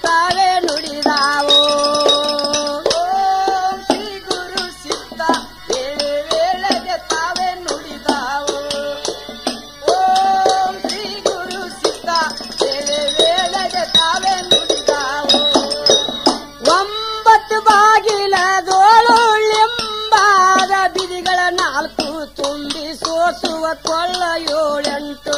ತಾವೇ ನುಡಿದಾವೋ ಓಂ ಶ್ರೀ ಗುರು ಸಿದ್ಧ ವೇಳೆ ವೇಳೆಗೆ ತಾವೇ ನುಡಿದಾವು ಓಂ ಶ್ರೀ ಗುರು ಸಿದ್ಧ ವೇಳೆ ವೇಳೆಗೆ ತಾವೇ ನುಡಿದಾವು ಒಂಬತ್ತು ಬಾಗಿಲದೋಳು ಲಿಂಬಾದ ಬಿದಿಗಳ ನಾಲ್ಕು ತುಂಬಿ ಸೋಸುವ ಕೊಳ್ಳ ಏಳೆಂಟು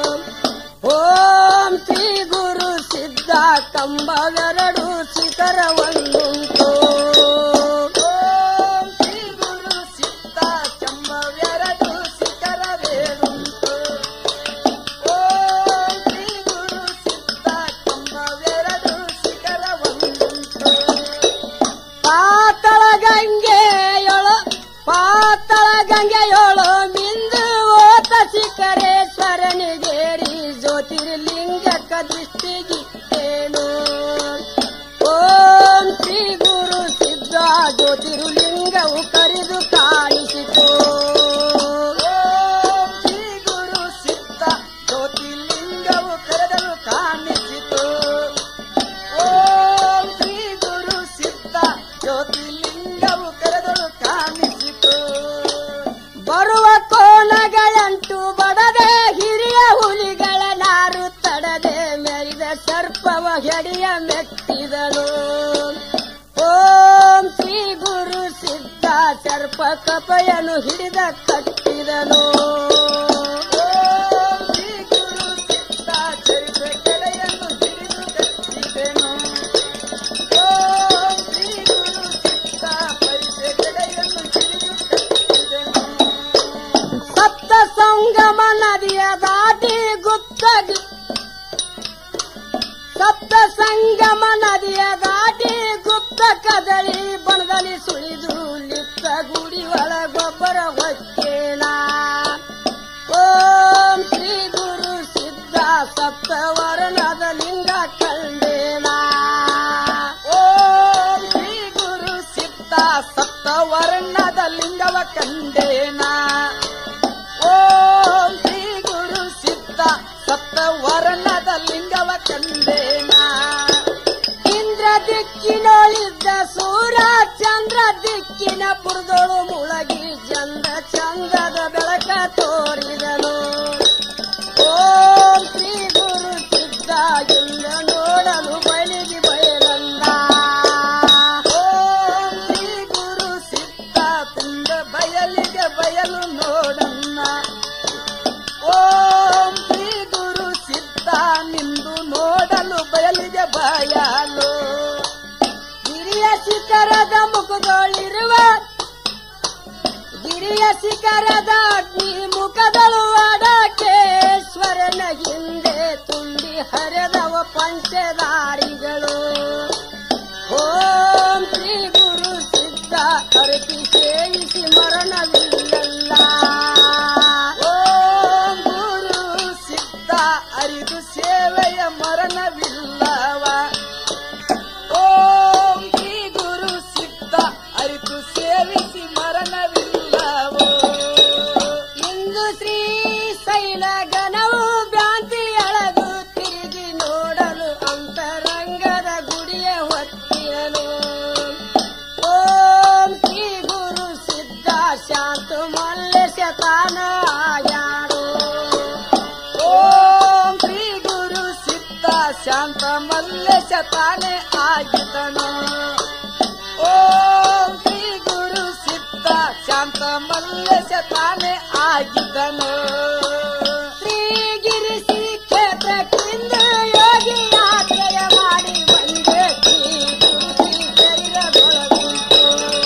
ಓಂ ಶ್ರೀ ಗುರು ಸಿದ್ಧ ಕಂಬವೆರಡು ಶಿಖರ ಒಂದುಂಟು ಓಂ ಶ್ರೀ ಗುರು ಸಿದ್ಧ ಚಂಬವೆರಡು ಶಿಖರವೇರುಂಟು ಓಂ ಶ್ರೀ ಗುರು ಸಿದ್ಧ ಚಂಬವೆರಡು ಶಿಖರವೊಂದುಂಟು ಪಾತಳ ಗಂಗೆಯೊಳು ಪಾತಳ ಗಂಗೆಯೊಳು ಮಿಂದು ಓತ ಶಿಖರೇಶ್ವರನಿಗೇರಿ ಜ್ಯೋತಿರ್ಲಿಂಗಕ್ಕ ದೃಷ್ಟಿಗಿತ್ತೇನು ಓಂ ಶ್ರೀ ಗುರು ಸಿದ್ಧ ಜ್ಯೋತಿರ್ಲಿಂಗವು ಕರೆದು ಕಾಣಿಸಿತು ಓಂ ಶ್ರೀ ಗುರು ಸಿದ್ಧ ಜ್ಯೋತಿರ್ಲಿಂಗವು ಕರೆದಲು ಕಾಣಿಸಿತು ಓಂ ಶ್ರೀ ಗುರು ಸಿದ್ಧ ಜ್ಯೋತಿರ್ಲಿಂಗವು ಕರೆದಲು ಕಾಣಿಸಿತು ಬರುವ ಕೋಣಗಳಂಟು ಬಡದೆ ಹಿರಿಯ ಹುಲಿಗಳ ನಾರು ತಡದೆ ಮೆರಿದ ಸರ್ಪವ ಹೆಡಿಯ ಮೆಟ್ಟಿದನು ಓಂ ಶ್ರೀ ಗುರು ಸಿದ್ಧ ಸರ್ಪ ಕಪಯನು ಹಿಡಿದ ಕಟ್ಟಿದನು ಓಂ ಶ್ರೀ ಗುರು ಸಿದ್ಧ ಚರಿತ ಕೆಳೆಯನ್ನು ಹಿಡಿದು ಕಟ್ಟಿದೆನು ಓಂ ಶ್ರೀ ಗುರು ಸಿದ್ಧ ಪರಿಸೆ ಕೆಳೆಯನ್ನು ಹಿಡಿದು ಕಟ್ಟಿದೆನು ಸಪ್ತ ಸಂಗಮ ನದಿಯ ದಾಟಿ ಗುಪ್ತ ಸಪ್ತ ಸಂಗಮ ನದಿಯ ದಾಟಿ ಗುಪ್ತ ಕದಳಿ ಬಣದಲ್ಲಿ ಸುಳಿದು ಲಿಪ್ತ ಗುಡಿ ಒಳಗೊಬ್ಬರ ಹೊಕ್ಕೇಣ ಓಂ ಶ್ರೀ ಗುರು ಸಿದ್ಧ ಸಪ್ತ ವರ್ಣದ ಲಿಂಗ ಕಂಡೇಣ ಓಂ ಶ್ರೀ ಗುರು ಸಿದ್ಧ ಸಪ್ತ ವರ್ಣದ ಲಿಂಗವ ಕಂಡೇನ ಓಂ ಶ್ರೀ ಗುರು ಸಿದ್ಧ ಸಪ್ತ ವರ್ಣದ ಲಿಂಗವ ಕಂಡೇನ ಇಂದ್ರ ದಿಕ್ಕಿನೊಳಿದ್ದ ಸೂರ್ಯ ಚಂದ್ರ ದಿಕ್ಕಿನ ಪುರದೊಳು ಮುಳಗಿ ಚಂದ ಚಂದದ ಬೆಳಕ ತೋರಿದನು ಓಂ ಶ್ರೀ ಗುರು ಸಿದ್ಧ ಇಂದ ನೋಡಲು ಬಯಲಿಗೆ ಬಯಲಂದ ಓಂ ಶ್ರೀ ಗುರು ಸಿದ್ಧ ತುಂಗ ಬಯಲಿಗೆ ಬಯಲು ನೋಡನ್ನ ಓಂ ಶ್ರೀ ಗುರು ಸಿದ್ಧ ನಿಂದು ನೋಡಲು ಬಯಲಿಗೆ ಬಯಲು ಗಿರಿಯ ಶಿಖರದ ಮುಖದೊಳಿರುವ ಗಿರಿಯ ಶಿಖರದ ಅಗ್ನಿ ಮುಖದಳು ಅಡಕೇಶ್ವರನ ಹಿಂದೆ ತುಂಬಿ ಹರಿದವ ಪಂಚದಾರಿಗಳು ಓಂ ಶ್ರೀ ಗುರು ಸಿದ್ಧ ಅರ್ಪಿ ಸೇವಿಸಿ ಮರಣವಿಲ್ಲಲ್ಲ ಓಂ ಗುರು ಸಿದ್ಧ ಅರಿದು ಸೇವೆಯ ಮರಣವಿಲ್ಲವ ಓಂ ಶ್ರೀ ಗುರು ಸಿದ್ಧ ಅರಿತು ಸೇವಿಸಿ ಮರಣವಿಲ್ಲವೋ ಇಂದು ಶ್ರೀ ಶೈಲ ಗಣವು ಭ್ರಾಂತಿ ಅಳದು ತಿರುಗಿ ನೋಡಲು ಅಂತರಂಗದ ಗುಡಿಯ ಹೊತ್ತಿರಲು ಓಂ ಶ್ರೀ ಗುರು ಸಿದ್ಧ ಶಾಂತ ಮಲ್ಲೇಶ ತಾನ ಯಾರು ಓಂ ಶ್ರೀ ಗುರು ಸಿದ್ಧ ಶಾಂತ ಮಲ್ಲೇಶ ತಾನೇ ಆಗಿದನು ಓಂ ಶ್ರೀ ಗುರು ಸಿದ್ಧ ಶಾಂತ ಮಲ್ಲೇಶ ತಾನೇ ಆಗಿದನು ಶ್ರೀಗಿರಿ ಶ್ರೀ ಕ್ಷೇತ್ರಕ್ಕಿಂದ ಯೋಗಿ ಯಾತ್ರೆಯ ಮಾಡಿ ಬಂದೆ ಶ್ರೀ ಗುರು ಶ್ರೀ ಶರೀರದೊಳಗುಂಟು